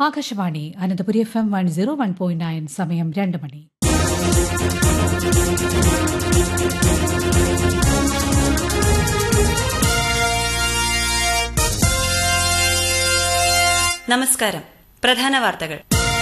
Akashvani Ananthapuri F M one zero one point nine സമയം രണ്ട് മണി നമസ്കാരം പ്രധാന വാർത്തകൾ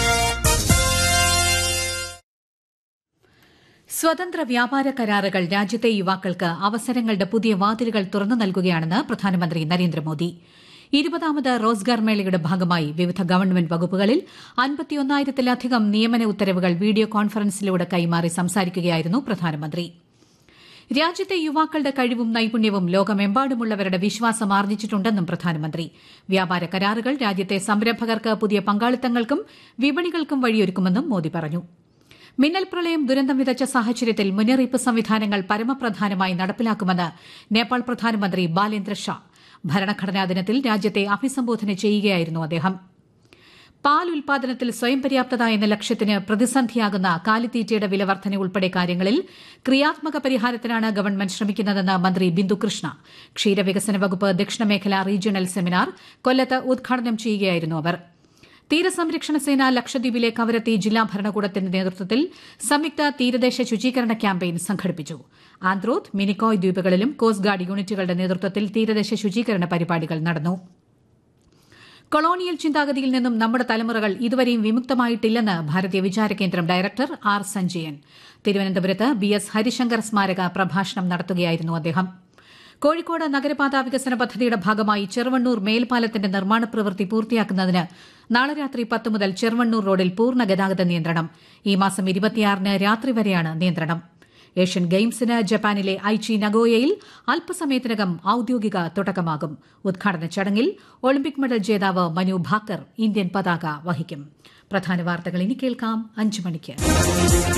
സ്വതന്ത്ര വ്യാപാര കരാറുകൾ രാജ്യത്തെ യുവാക്കൾക്ക് അവസരങ്ങളുടെ പുതിയ വാതിലുകൾ തുറന്നു നൽകുകയാണെന്ന് പ്രധാനമന്ത്രി നരേന്ദ്രമോദി ഇരുപതാമത് റോസ്ഗാർ മേളയുടെ ഭാഗമായി വിവിധ ഗവൺമെന്റ് വകുപ്പുകളിൽ അൻപത്തിയൊന്നായിരത്തിലധികം നിയമന ഉത്തരവുകൾ വീഡിയോ കോൺഫറൻസിലൂടെ കൈമാറി സംസാരിക്കുകയായിരുന്നു പ്രധാനമന്ത്രി രാജ്യത്തെ യുവാക്കളുടെ കഴിവും നൈപുണ്യവും ലോകമെമ്പാടുമുള്ളവരുടെ വിശ്വാസം ആർജിച്ചിട്ടുണ്ടെന്നും പ്രധാനമന്ത്രി വ്യാപാര കരാറുകൾ രാജ്യത്തെ സംരംഭകർക്ക് പുതിയ പങ്കാളിത്തങ്ങൾക്കും വിപണികൾക്കും വഴിയൊരുക്കുമെന്നും മോദി പറഞ്ഞു മിന്നൽ പ്രളയം ദുരന്തം വിതച്ച സാഹചര്യത്തിൽ മുന്നറിയിപ്പ് സംവിധാനങ്ങൾ പരമപ്രധാനമായി നടപ്പിലാക്കുമെന്ന് നേപ്പാൾ പ്രധാനമന്ത്രി ബാലേന്ദ്ര ഷാ ഭരണഘടനാ ദിനത്തിൽ രാജ്യത്തെ അഭിസംബോധന ചെയ്യുകയായിരുന്നു അദ്ദേഹം പാൽ ഉൽപാദനത്തിൽ സ്വയം പര്യാപ്തത എന്ന ലക്ഷ്യത്തിന് പ്രതിസന്ധിയാകുന്ന കാലിത്തീറ്റയുടെ വില വർധന ഉൾപ്പെടെ കാര്യങ്ങളിൽ ക്രിയാത്മക പരിഹാരത്തിനാണ് ഗവൺമെന്റ് ശ്രമിക്കുന്നതെന്ന് മന്ത്രി ബിന്ദു കൃഷ്ണ ക്ഷീരവികസന വകുപ്പ് ദക്ഷിണമേഖല റീജിയണൽ സെമിനാർ കൊല്ലത്ത് ഉദ്ഘാടനം ചെയ്യുകയായിരുന്നു അവർ തീരസംരക്ഷണ സേന ലക്ഷദ്വീപിലെ കവരത്തി ജില്ലാ ഭരണകൂടത്തിന്റെ നേതൃത്വത്തിൽ സംയുക്ത തീരദേശ ശുചീകരണ ക്യാമ്പയിൻ സംഘടിപ്പിച്ചു ആന്ത്രോത്ത് മിനിക്കോയ് ദ്വീപുകളിലും കോസ്റ്റ് ഗാർഡ് യൂണിറ്റുകളുടെ നേതൃത്വത്തിൽ തീരദേശ ശുചീകരണ പരിപാടികൾ നടന്നു കൊളോണിയൽ ചിന്താഗതിയിൽ നിന്നും നമ്മുടെ തലമുറകൾ ഇതുവരെയും വിമുക്തമായിട്ടില്ലെന്ന് ഭാരതീയ വിചാര കേന്ദ്രം ഡയറക്ടർ ആർ സഞ്ജയൻ തിരുവനന്തപുരത്ത് ബി എസ് ഹരിശങ്കർ സ്മാരക പ്രഭാഷണം നടത്തുകയായിരുന്നു അദ്ദേഹം കോഴിക്കോട് നഗരപാത വികസന പദ്ധതിയുടെ ഭാഗമായി ചെറുവണ്ണൂർ മേൽപ്പാലത്തിന്റെ നിർമ്മാണ പ്രവൃത്തി പൂർത്തിയാക്കുന്നതിന് നാളെ രാത്രി പത്ത് മുതൽ ചെറുവണ്ണൂർ റോഡിൽ പൂർണ്ണ ഗതാഗത നിയന്ത്രണം ഈ മാസം ഇരുപത്തിയാറിന് രാത്രി വരെയാണ് നിയന്ത്രണം ഏഷ്യൻ ഗെയിംസിന് ജപ്പാനിലെ ഐച്ചി നഗോയയിൽ അല്പസമയത്തിനകം ഔദ്യോഗിക തുടക്കമാകും ഉദ്ഘാടന ചടങ്ങിൽ ഒളിമ്പിക് മെഡൽ ജേതാവ് മനു ഭാക്കർ ഇന്ത്യൻ പതാക വഹിക്കും പ്രധാന വാർത്തകൾ ഇനി കേൾക്കാം അഞ്ചു മണിക്ക്